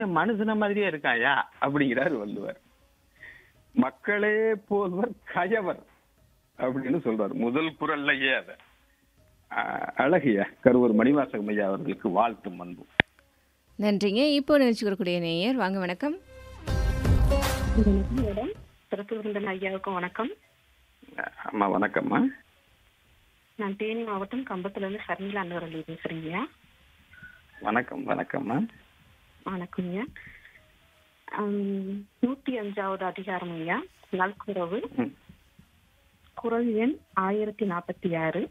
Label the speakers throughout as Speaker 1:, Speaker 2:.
Speaker 1: மனுஷன மாதிரியே இருக்காயா அப்படிங்கிறாரு வள்ளுவர் மக்களே போல்வர் கயவர் அப்படின்னு சொல்றாரு முதல் குரல்லையே அத ஆஹ், அழகிய கருவூர் மணிவாசகம் ஐயா அவர்களுக்கு வாழ்த்தும் அன்பு
Speaker 2: நன்றிங்க இப்போ நிகழ்ச்சி வரக்கூடிய நேயர் வாங்க வணக்கம்
Speaker 3: வணக்கம் மேடம் சிறப்பு விருந்தன் ஐயாவுக்கும் வணக்கம்
Speaker 1: அம்மா வணக்கம்மா
Speaker 3: நான் தேனி மாவட்டம் கம்பத்துல இருந்து ஷர்மிளா அன்னவரலி பேசுறீங்க
Speaker 1: வணக்கம் வணக்கம்மா
Speaker 3: வணக்கம் ஐயா ஆம், நூத்தி அஞ்சாவது அதிகாரம் ஐயா நல்குறவு
Speaker 1: ம்.
Speaker 3: குரல் எண் ஆயிரத்தி நாற்பத்தி ஆறு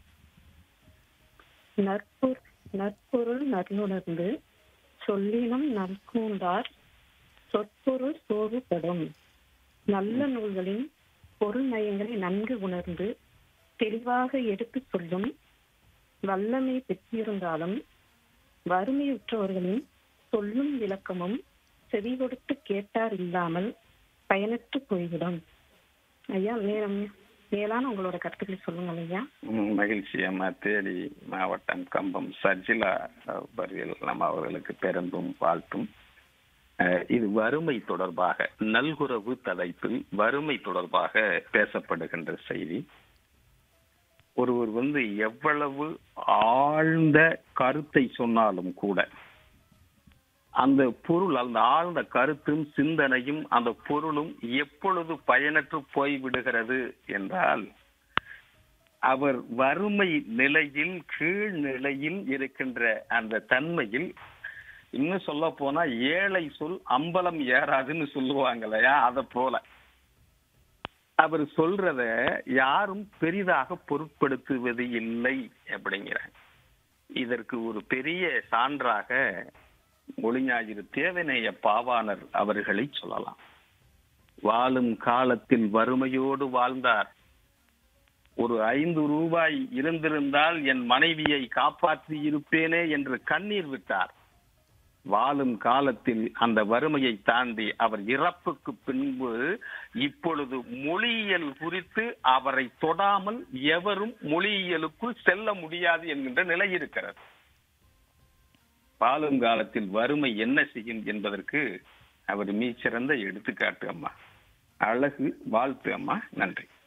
Speaker 3: நற்பொரு நற்பொருள் நல்லுணர்ந்து சொல்லினும் நல்கூண்டார் சொற்பொருள் சோர்வுபடும் நல்ல நூல்களின் பொருள் நயங்களை நன்கு உணர்ந்து தெளிவாக எடுத்துச் சொல்லும் வல்லமை பெற்றிருந்தாலும் வறுமையுற்றவர்களின் சொல்லும் விளக்கமும் செவி கொடுத்து கேட்டார் இல்லாமல் பயனற்று போய்விடும் ஐயா மேலும் மேலான உங்களோட கருத்துக்களை சொல்லுங்க ஐயா
Speaker 1: ம், மகிழ்ச்சி அம்மா தேனி மாவட்டம் கம்பம் சர்ஜிலா பர்வில் நம்ம அவர்களுக்கு பெருந்தும் வாழ்த்தும் அஹ், இது வறுமை தொடர்பாக நல்குறவு தலைப்பில் வறுமை தொடர்பாக பேசப்படுகின்ற செய்தி ஒருவர் வந்து எவ்வளவு ஆழ்ந்த கருத்தை சொன்னாலும் கூட அந்த பொருள் அந்த ஆழ்ந்த கருத்தும் சிந்தனையும் அந்த பொருளும் எப்பொழுது பயனற்று போய்விடுகிறது என்றால் அவர் வறுமை நிலையில் கீழ் நிலையில் இருக்கின்ற அந்த தன்மையில் இன்னும் சொல்ல போனா ஏழை சொல் அம்பலம் ஏறாதுன்னு சொல்லுவாங்க இல்லையா அத போல அவர் சொல்றத யாரும் பெரிதாக பொருட்படுத்துவது இல்லை அப்படிங்கிறாங்க இதற்கு ஒரு பெரிய சான்றாக மொழிஞாயிறு தேவநேய பாவாணர் அவர்களை சொல்லலாம் வாழும் காலத்தில் வறுமையோடு வாழ்ந்தார் ஒரு ஐந்து ரூபாய் இருந்திருந்தால் என் மனைவியை காப்பாற்றி இருப்பேனே என்று கண்ணீர் விட்டார் வாழும் காலத்தில் அந்த வறுமையை தாண்டி அவர் இறப்புக்கு பின்பு இப்பொழுது மொழியியல் குறித்து அவரை தொடாமல் எவரும் மொழியியலுக்குள் செல்ல முடியாது என்கின்ற நிலை இருக்கிறது வாழும் காலத்தில் வறுமை என்ன செய்யும் என்பதற்கு அவர் மிகச்சிறந்த எடுத்துக்காட்டு அம்மா அழகு வாழ்த்து அம்மா நன்றி